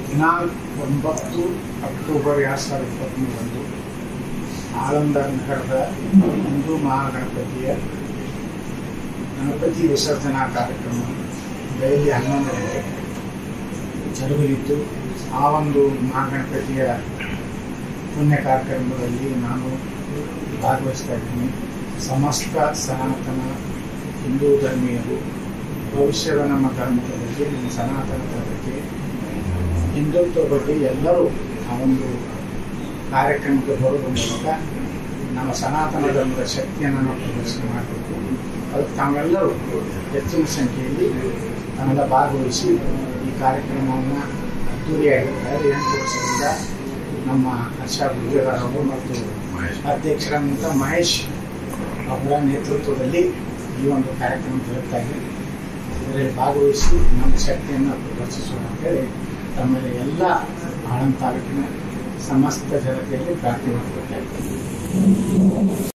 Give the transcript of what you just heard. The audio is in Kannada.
ದಿನಾಂಕ ಒಂಬತ್ತು ಅಕ್ಟೋಬರ್ ಎರಡು ಸಾವಿರದ ಇಪ್ಪತ್ತ್ಮೂರರಂದು ಆಳಂದ ನಗರದ ಹಿಂದೂ ಮಹಾಗಣಪತಿಯ ಗಣಪತಿ ವಿಸರ್ಜನಾ ಕಾರ್ಯಕ್ರಮ ಬೆಳಗ್ಗೆ ಹನ್ನೊಂದು ಗಂಟೆ ಜರುಗಲಿದ್ದು ಆ ಒಂದು ಮಹಾಗಣಪತಿಯ ಪುಣ್ಯ ಕಾರ್ಯಕ್ರಮದಲ್ಲಿ ನಾನು ಭಾಗವಹಿಸ್ತಾ ಇದ್ದೀನಿ ಸಮಸ್ತ ಸನಾತನ ಹಿಂದೂ ಧರ್ಮೀಯರು ಭವಿಷ್ಯದ ನಮ್ಮ ಧರ್ಮದ ಬಗ್ಗೆ ನಮ್ಮ ಸನಾತನದ ಬಗ್ಗೆ ಹಿಂದುತ್ವ ಬಗ್ಗೆ ಎಲ್ಲರೂ ಆ ಒಂದು ಕಾರ್ಯಕ್ರಮಕ್ಕೆ ಬರೋದ್ರ ಮೂಲಕ ನಮ್ಮ ಸನಾತನ ಧರ್ಮದ ಶಕ್ತಿಯನ್ನು ನಾವು ಪ್ರದರ್ಶನ ಮಾಡಬೇಕು ಅದಕ್ಕೆ ತಾವೆಲ್ಲರೂ ಹೆಚ್ಚಿನ ಸಂಖ್ಯೆಯಲ್ಲಿ ತಾವೆಲ್ಲ ಭಾಗವಹಿಸಿ ಈ ಕಾರ್ಯಕ್ರಮವನ್ನು ಅದ್ದೂರಿಯಾಗಿರ್ತಾರೆ ಎಂಟು ವರ್ಷದಿಂದ ನಮ್ಮ ಹರ್ಷ ಗುಜ್ಜಗಾರ್ ಅವರು ಮತ್ತು ಅಧ್ಯಕ್ಷರಾದಂಥ ಮಹೇಶ್ ಅವರ ನೇತೃತ್ವದಲ್ಲಿ ಈ ಒಂದು ಕಾರ್ಯಕ್ರಮ ಜರುಗ್ತಾ ಇದೆ ಇದರಲ್ಲಿ ಭಾಗವಹಿಸಿ ನಮ್ಮ ಶಕ್ತಿಯನ್ನು ಪ್ರದರ್ಶಿಸೋಣ ಅಂತೇಳಿ ತಮ್ಮಲ್ಲಿ ಎಲ್ಲ ಆಳಂದ ತಾಲೂಕಿನ ಸಮಸ್ತ ಜನತೆಯಲ್ಲಿ ಪ್ರಾರ್ಥನೆ ಮಾಡಬೇಕಾಗ್ತದೆ